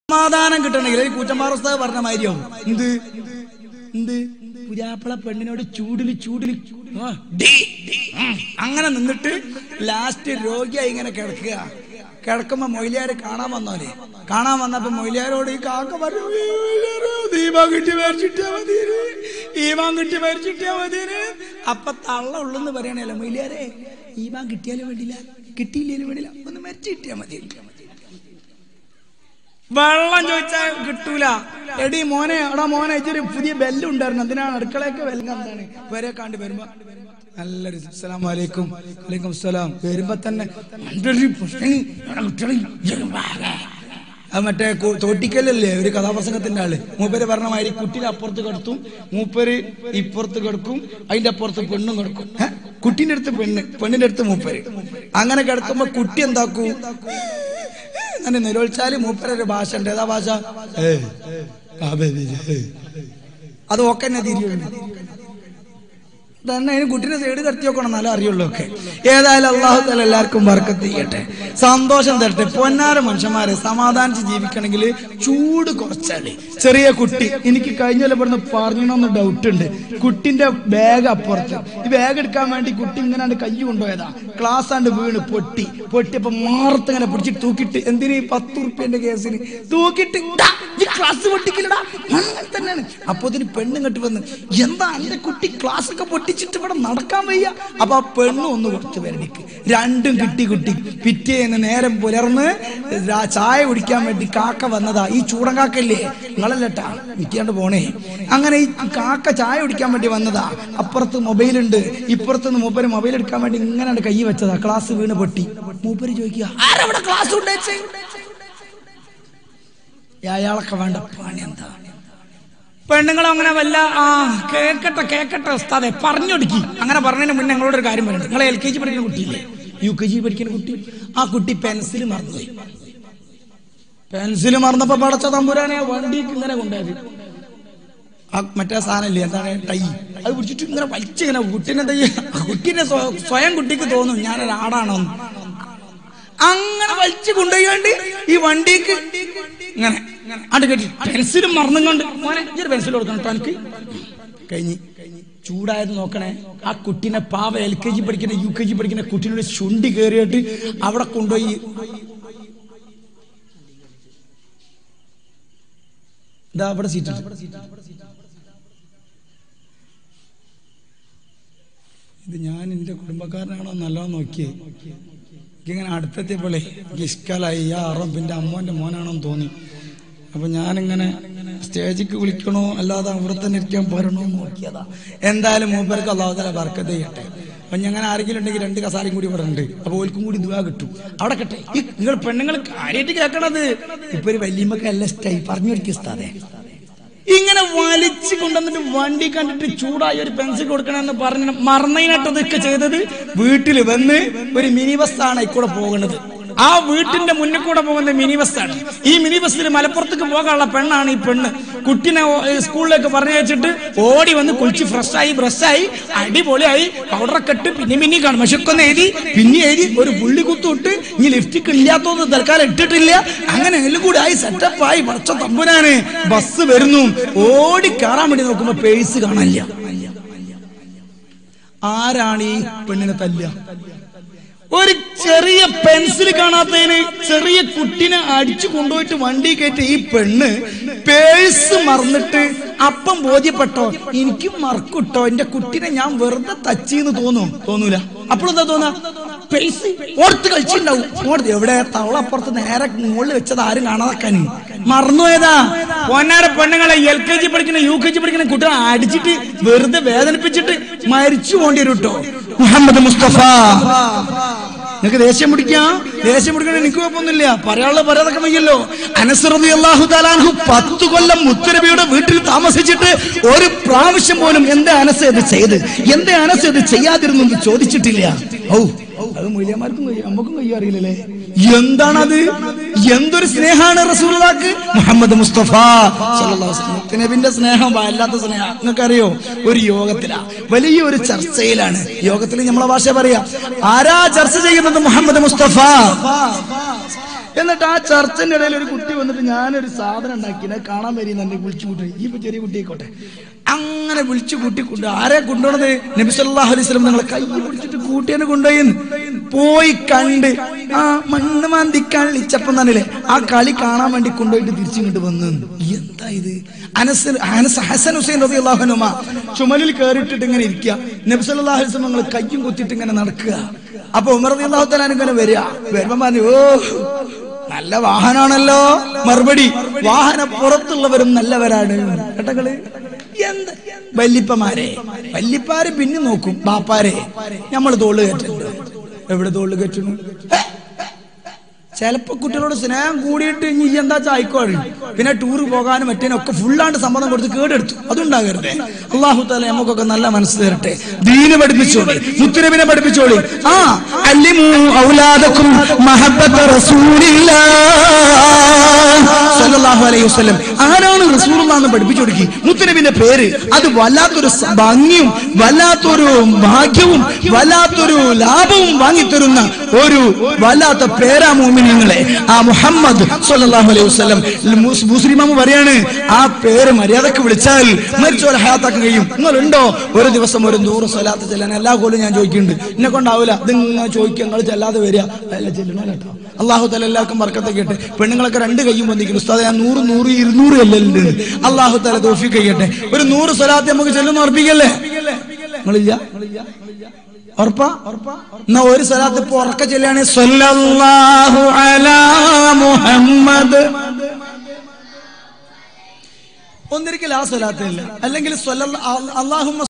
സമാധാനം കിട്ടണമെങ്കിൽ ഈ കൂറ്റമ്പാറ ഉസ്താദ് പറഞ്ഞ മാതിരിയാവും എന്ത് എന്ത് പുരാപ്പള പെണ്ണിനോട് ചൂടില് ചൂടില് ആ, ഡി, ഡി, ഉം. അങ്ങനെ നിന്നിട്ട് ലാസ്റ്റ് രോഗിയായി ഇങ്ങനെ കിടക്കുക കിടക്കുമ്പോ മൊയിലിയാര് കാണാൻ വന്നോലെ കാണാൻ വന്നപ്പോ മൊയിലിയാരോട് ഈ കാക്ക പറഞ്ഞു "ഈ മൊയിലിയാരെ, ദീപം കിട്ടി മരിച്ചിട്ടാ മതി ഈമാൻ കിട്ടി മരിച്ചിട്ടാ മതി അപ്പൊ തള്ള ഉള്ളെന്ന് പറയണല്ലോ മൊയിലിയാരെ ഈമാൻ കിട്ടിയാലും വേണ്ടില്ല കിട്ടിയില്ലേലും വേണ്ടില്ല ഒന്ന് മരിച്ചു കിട്ടിയാ മതി വെള്ളം ചോദിച്ചാൽ കിട്ടൂല എടി മോനെ എടാ മോനെ ഇതൊരു പുതിയ ബെല്ല് ഉണ്ടായിരുന്നു അതിനാണ് അടുക്കളയൊക്കെ വെല്ലുക എന്താണ് വരെ കാണ്ട് വരുമ്പോ നല്ലൊരു അസ്സലാം വലൈക്കും വലൈക്കും അസ്സലാം വരുമ്പോ തന്നെ നല്ലൊരു പ്രശ്നം. എടാ കുട്ടികളെ, ഇയ്യ് വാ. അത് മറ്റേ കു- തോട്ടിക്കലല്ലേ ഒരു കഥാപ്രസംഗത്തിന്റെ ആള് മൂപ്പര് പറഞ്ഞ മാതിരി കുട്ടീനെ അപ്പുറത്ത് കിടത്തും മൂപ്പര് ഇപ്പുറത്ത് കിടക്കും അതിന്റെ അപ്പുറത്ത് പെണ്ണും കിടക്കും ഏ? കുട്ടീന്റെ അടുത്ത് പെണ്ണ് പെണ്ണിന്റെ അടുത്ത് മൂപ്പര് അങ്ങനെ കിടക്കുമ്പോ കുട്ടി എന്താക്കൂ അങ്ങനെ നിരോത്സാല് മൂപ്പരൊരു ഭാഷ ഉണ്ട് ഏതാ ഭാഷ ഏയ്, ആ ബേബി, ഏയ്. അത് ഓക്കെ തന്നെ തിരിയുള്ളൂ തന്നെ അതിന് കുട്ടീനെ സൈഡ് കടത്തി നോക്കണം എന്നാലും അറിയുള്ളൂ ഒക്കെ ഏതായാലും അള്ളാഹു തല എല്ലാവർക്കും വർക്കത്ത് ചെയ്യട്ടെ സന്തോഷം തരട്ടെ പൊന്നാര മനുഷ്യന്മാരെ സമാധാനിച്ച് ജീവിക്കണമെങ്കിൽ ചൂട് കുറച്ചാല് ചെറിയ കുട്ടി എനിക്ക് കഴിഞ്ഞ കൊല്ലം ഇവിടുന്ന് പറഞ്ഞണമെന്ന് ഡൗട്ട് ഉണ്ട് കുട്ടിന്റെ ബാഗ് അപ്പുറത്ത് ഈ ബാഗ് എടുക്കാൻ വേണ്ടി കുട്ടി ഇങ്ങനെ കൈ കൊണ്ടുപോയതാ ക്ലാസ് ആണ്ട് വീണ് പൊട്ടി പൊട്ടിയപ്പോ മാറത്ത് ഇങ്ങനെ പിടിച്ചിട്ട് തൂക്കിട്ട് എന്തിനു ഈ പത്ത് ഉറുപ്പ്യന്റെ കേസിന് തൂക്കിട്ട് "ഡാ, ഈ ക്ലാസ് പൊട്ടിക്കില്ലടാ അങ്ങനെ തന്നെയാണ് അപ്പൊ ഇതിന് പെണ്ണും കെട്ടി വന്ന് എന്താ എന്റെ കുട്ടി ക്ലാസ് ഒക്കെ പൊട്ടിച്ചിട്ട് ഇവിടെ നടക്കാൻ വയ്യ അപ്പൊ ആ പെണ്ണും ഒന്ന് കുറച്ച് പേരടിക്ക് രണ്ടും കിട്ടി കുട്ടി പിറ്റേന്ന് നേരം പുലർന്ന് രാ- ചായ കുടിക്കാൻ വേണ്ടി കാക്ക വന്നതാ ഈ ചൂടൻ കാക്കല്ലേ നിങ്ങളല്ലട്ടാ വിൽക്കാണ്ട് പോണേ അങ്ങനെ ഈ കാക്ക ചായ കുടിക്കാൻ വേണ്ടി വന്നതാ അപ്പുറത്ത് മൊബൈൽ ഉണ്ട് ഇപ്പുറത്ത് മൂപ്പര് മൊബൈൽ എടുക്കാൻ വേണ്ടി ഇങ്ങനെ കൈ വെച്ചതാ ക്ലാസ് വീണ് പൊട്ടി മൂപ്പര് ചോദിക്കുക ആരവിടെ ക്ലാസ് ഉണ്ടായിച്ചേ അയാളൊക്കെ വേണ്ട പണി എന്താ പെണ്ണുങ്ങൾ അങ്ങനെ വല്ല ആ കേക്കട്ടെ കേക്കട്ടെ ഉസ്താദെ പറഞ്ഞൊടുക്കി അങ്ങനെ പറഞ്ഞതിന് മുന്നേ ഞങ്ങളോട് ഒരു കാര്യം പറയുന്നത് നിങ്ങൾ എൽ കെ ജി പഠിക്കുന്ന കുട്ടിയില്ലേ യു കെ ജി പഠിക്കുന്ന കുട്ടി ആ കുട്ടി പെൻസിൽ മറന്നുപോയി പെൻസിൽ മറന്നപ്പോ പടച്ച തമ്പുരാനെ വണ്ടിക്ക് ഇങ്ങനെ കൊണ്ടുപോയത് ആ മറ്റേ സാധനമില്ലേ എന്താണ് ടൈ അത് പിടിച്ചിട്ട് ഇങ്ങനെ വലിച്ചിങ്ങനെ കുട്ടീനെ എന്താ ചെയ്യാ? കുട്ടീനെ സ്വ- സ്വയം കുട്ടിക്ക് തോന്നും ഞാനൊരു ആടാണോ അങ്ങനെ വലിച്ചു കൊണ്ടുപോയി ഈ വണ്ടിക്ക് ഇങ്ങനെ അത് കെട്ടി പെൻസിലും മറന്നുകൊണ്ട് മോനെ ഈ ഒരു പെൻസിൽ കൊടുക്കണം കേട്ടോ എനിക്ക് കഴിഞ്ഞ് ചൂടായത് നോക്കണേ ആ കുട്ടീനെ പാവ എൽ കെ ജി പഠിക്കുന്ന യു കെ ജി പഠിക്കുന്ന കുട്ടീനോട് ചുണ്ടി കയറിയിട്ട് അവിടെ കൊണ്ടുപോയി ഇതാ അവിടെ സീറ്റ് ഇത് ഞാൻ എൻ്റെ കുടുംബക്കാരനാണോ നല്ലോണം നോക്കിയേ എനിക്കിങ്ങനെ അടുത്തെത്തിയപ്പോഴേ എനിക്ക് ഇഷ്കാലായി ആ അറബിൻ്റെ അമ്മോൻ്റെ മോനാണോന്ന് തോന്നി അപ്പൊ ഞാനിങ്ങനെ സ്റ്റേജിക്ക് വിളിക്കണോ അല്ലാതെ അവിടെ തന്നെ ഇരിക്കാൻ പോരണോ എന്ന് നോക്കിയതാ എന്തായാലും മൂപ്പർക്ക് അള്ളാഹുതല ബർക്കത്ത് ചെയ്യട്ടെ അപ്പൊ ഞങ്ങനെ ആരെങ്കിലും ഉണ്ടെങ്കിൽ രണ്ട് കസാരയും കൂടി ഇവിടെ ഉണ്ട് അപ്പൊ ഓൽക്കും കൂടി ദുവാ കിട്ടും അവിടെ കട്ടെ ഈ നിങ്ങൾ പെണ്ണുങ്ങൾ കാര്യമായിട്ട് കേൾക്കണത് ഇപ്പൊ ഒരു വല്യമ്മക്ക് എല്ലാം ഇഷ്ടമായി പറഞ്ഞു കൊടുക്കിസ്താതെ ഇങ്ങനെ വലിച്ചു കൊണ്ടുവന്നിട്ട് വണ്ടി കണ്ടിട്ട് ചൂടായി ഒരു പെൻസിൽ കൊടുക്കണമെന്ന് പറഞ്ഞ് മറന്നതിനായിട്ട് ഇതൊക്കെ ചെയ്തത് വീട്ടിൽ വന്ന് ഒരു മിനി ബസ്സാണ് ഇക്കൂടെ പോകുന്നത് ആ വീട്ടിന്റെ മുന്നിൽ കൂടെ പോകുന്ന മിനി ബസ്സാണ് ഈ മിനി ബസ്സിൽ മലപ്പുറത്തേക്ക് പോകാനുള്ള പെണ്ണാണ് ഈ പെണ്ണ് കുട്ടിനെ ഓ- ഏ, സ്കൂളിലേക്ക് പറഞ്ഞയച്ചിട്ട് ഓടി വന്ന് കുളിച്ച് ഫ്രഷായി ബ്രഷായി അടിപൊളിയായി പൗഡറൊക്കെ ഇട്ട് പിന്നെ പിന്നെ കാണും മഷക്കൊന്ന് എഴുതി പിന്നെ എഴുതി ഒരു പുള്ളി കുത്തുവിട്ട് ഇനി ലിഫ്റ്റിക്ക് ഇല്ലാത്തത് തൽക്കാലം ഇട്ടിട്ടില്ല അങ്ങനെ എല്ലാം കൂടി ആയി സെറ്റപ്പായി പച്ച തമ്പുരാന് ബസ് വരുന്നു ഓടി കയറാൻ വേണ്ടി നോക്കുമ്പോ പേഴ്സ് കാണാനില്ല ആരാണ് ഈ പെണ്ണിനെ തല്ലുക ഒരു ചെറിയ പെൻസിൽ കാണാത്തതിന് ചെറിയ കുട്ടിനെ അടിച്ചു കൊണ്ടുപോയിട്ട് വണ്ടി കയറ്റി ഈ പെണ്ണ് പേഴ്സ് മറന്നിട്ട് അപ്പം ബോധ്യപ്പെട്ടോ എനിക്കും മറക്കുട്ടോ എന്റെ കുട്ടിനെ ഞാൻ വെറുതെ തച്ചിന്ന് തോന്നും തോന്നൂല അപ്പോഴെന്താ തോന്നാ പേഴ്സ് ഓർത്ത് കളിച്ചിട്ടുണ്ടാവും ഓർത്ത് എവിടെ തവളപ്പുറത്ത് നേരെ മുകളിൽ വെച്ചത് ആരും കാണാതാക്കാൻ മറന്നുപോയതാ പൊന്നാര പെണ്ണുങ്ങളെ എൽ കെ ജി പഠിക്കുന്ന യു കെ ജി പഠിക്കുന്ന കുട്ടികളെ അടിച്ചിട്ട് വെറുതെ വേദനിപ്പിച്ചിട്ട് മരിച്ചു പോണ്ടി വരും കേട്ടോ മുഹമ്മദ് മുസ്തഫ നിനക്ക് ദേഷ്യം പിടിക്കാം ദേഷ്യം പിടിക്കണ എനിക്ക് കുഴപ്പമൊന്നുമില്ല പറയാനുള്ള പറയാതൊക്കെ വയ്യല്ലോ അനസറതി അള്ളാഹു താലാൻഹു പത്ത് കൊല്ലം മുത്തരബിയുടെ വീട്ടിൽ താമസിച്ചിട്ട് ഒരു പ്രാവശ്യം പോലും എന്റെ അനസ് ഇത് ചെയ്ത് എന്റെ അനസ് ഇത് ചെയ്യാതിരുന്നു എന്ന് ചോദിച്ചിട്ടില്ല ഔ അത് മൂല്യന്മാർക്കും കഴിയും നമുക്കും കഴിയും അറിയില്ലല്ലേ എന്താണത് എന്തൊരു സ്നേഹാണ് റസൂലുള്ളാക്ക് മുഹമ്മദ് മുസ്തഫ സല്ലല്ലാഹു അലൈഹി വസല്ലം. നബിന്റെ സ്നേഹം വല്ലാത്ത സ്നേഹം നിങ്ങൾക്കറിയോ ഒരു യോഗത്തിലാ വലിയ ഒരു ചർച്ചയിലാണ് യോഗത്തിൽ നമ്മളെ ഭാഷ പറയാ ആരാ ചർച്ച ചെയ്യുന്നത് മുഹമ്മദ് മുസ്തഫ എന്നിട്ട് ആ ചർച്ചിന്റെ ഇടയിൽ ഒരു കുട്ടി വന്നിട്ട് ഞാനൊരു സാധനം ഉണ്ടാക്കി അത് കാണാൻ വരുന്നുണ്ട് വിളിച്ചു കൂട്ടി ഈ ഇപ്പൊ ചെറിയ കുട്ടിയായിക്കോട്ടെ അങ്ങനെ വിളിച്ചു കൂട്ടി കൊണ്ട് ആരെ കൊണ്ടുപോണത് നബി സല്ലല്ലാഹു അലൈഹി വസല്ലം നിങ്ങളെ കൈ പിടിച്ചിട്ട് കൂട്ടിയാണ് കൊണ്ടുപോയി പോയി കണ്ട് ആ മണ്ണ് മാന്തി കളിച്ചപ്പം തന്നെയല്ലേ ആ കളി കാണാൻ വേണ്ടി കൊണ്ടുപോയിട്ട് തിരിച്ചിങ്ങോട്ട് വന്നു എന്താ ഇത് അനസ് അനസ് ഹസൻ ഹുസൈൻ റബി അള്ളാഹുനുമ ചുമലിൽ കയറിയിട്ടിട്ട് ഇങ്ങനെ ഇരിക്കുക നബി സല്ലല്ലാഹു അലൈഹി വസല്ലം നിങ്ങൾ കയ്യും കുത്തിയിട്ട് ഇങ്ങനെ നടക്കുക അപ്പൊ ഉമർ റബി അള്ളാഹു തലാൻ ഇങ്ങനെ വരിക വരുമ്പോ പറഞ്ഞു ഓ നല്ല വാഹനാണല്ലോ മറുപടി വാഹന പുറത്തുള്ളവരും നല്ലവരാണ് കേട്ടകള് എന്ത് വല്ലിപ്പമാരെ വല്ലിപ്പാര് പിന്നെ നോക്കും ബാപ്പാരെ നമ്മൾ തോള് കയറ്റുന്നുണ്ട് എവിടെ തോള് കയറ്റുന്നു ഹേ! ചിലപ്പോ കുട്ടികളോട് സ്നേഹം കൂടിയിട്ട് ഇനി ഈ എന്താ ചായക്കോഴി പിന്നെ ടൂർ പോകാനും മറ്റേനൊക്കെ ഫുള്ളാണ്ട് സമ്മതം കൊടുത്ത് കേടെടുത്തു അതുണ്ടാകരുതേ അള്ളാഹു താല നമുക്കൊക്കെ നല്ല മനസ്സ് തരട്ടെ ദീന് പഠിപ്പിച്ചോളി മുത്തുനബിനെ പഠിപ്പിച്ചോളി ആ അല്ലിമു ഔലാദക്കും മഹബ്ബത്ത റസൂലില്ലാ സല്ലല്ലാഹു അലൈഹി വസല്ലം ആരാണ് റസൂലുള്ളാഹ് എന്ന് പഠിപ്പിച്ചു കൊടുക്കി മുത്തുനബിന്റെ പേര് അത് വല്ലാത്തൊരു സ- ഭംഗിയും വല്ലാത്തൊരു ഭാഗ്യവും വല്ലാത്തൊരു ലാഭവും വാങ്ങിത്തരുന്ന ഒരു വല്ലാത്ത പേരാ മോമിനിങ്ങളെ ആ മുഹമ്മദ് സല്ലല്ലാഹു അലൈഹി വസല്ലം മുസ്- മുസ്ലിമാമ പറയാണ് ആ പേര് മര്യാദക്ക് വിളിച്ചാൽ മരിച്ചോലെ ഹയാത്താക്കാൻ കഴിയും നിങ്ങളുണ്ടോ ഒരു ദിവസം ഒരു നൂറ് സ്വലാത്ത് ചെല്ലാൻ എല്ലാ കൊല്ലും ഞാൻ ചോദിക്കുന്നുണ്ട് എന്നെ കൊണ്ടാവില്ല ഇതിങ്ങനെ ചോദിക്കുക നിങ്ങൾ ചെല്ലാതെ വരിക അല്ല ചെല്ലണോ കേട്ടോ അള്ളാഹു തല എല്ലാവർക്കും വർക്കത്തെ കേട്ടെ പെണ്ണുങ്ങളൊക്കെ രണ്ട് കൈയും വന്നിരിക്കുന്നു ഉസ്താദ് ഞാൻ നൂറ് നൂറ് ഇരുന്നൂറ് കല്ലുണ്ട് അള്ളാഹു തല തോഫി കഴിയട്ടെ ഒരു നൂറ് സ്വലാത്ത് നമുക്ക് ചെല്ലുന്ന ഉറപ്പിക്കല്ലേ നിങ്ങളില്ല ഉറപ്പാ എന്നാ ഒരു സ്ഥലത്ത് ഇപ്പൊ ഉറക്ക ചെല്ലാണ് സ്വല്ലല്ലാഹു അലാ മുഹമ്മദ് ഒന്നിരിക്കൽ ആ സ്വലാത്തില്ല അല്ലെങ്കിൽ സ്വല്ലല്ലാ- അള്ളാഹുമ്മ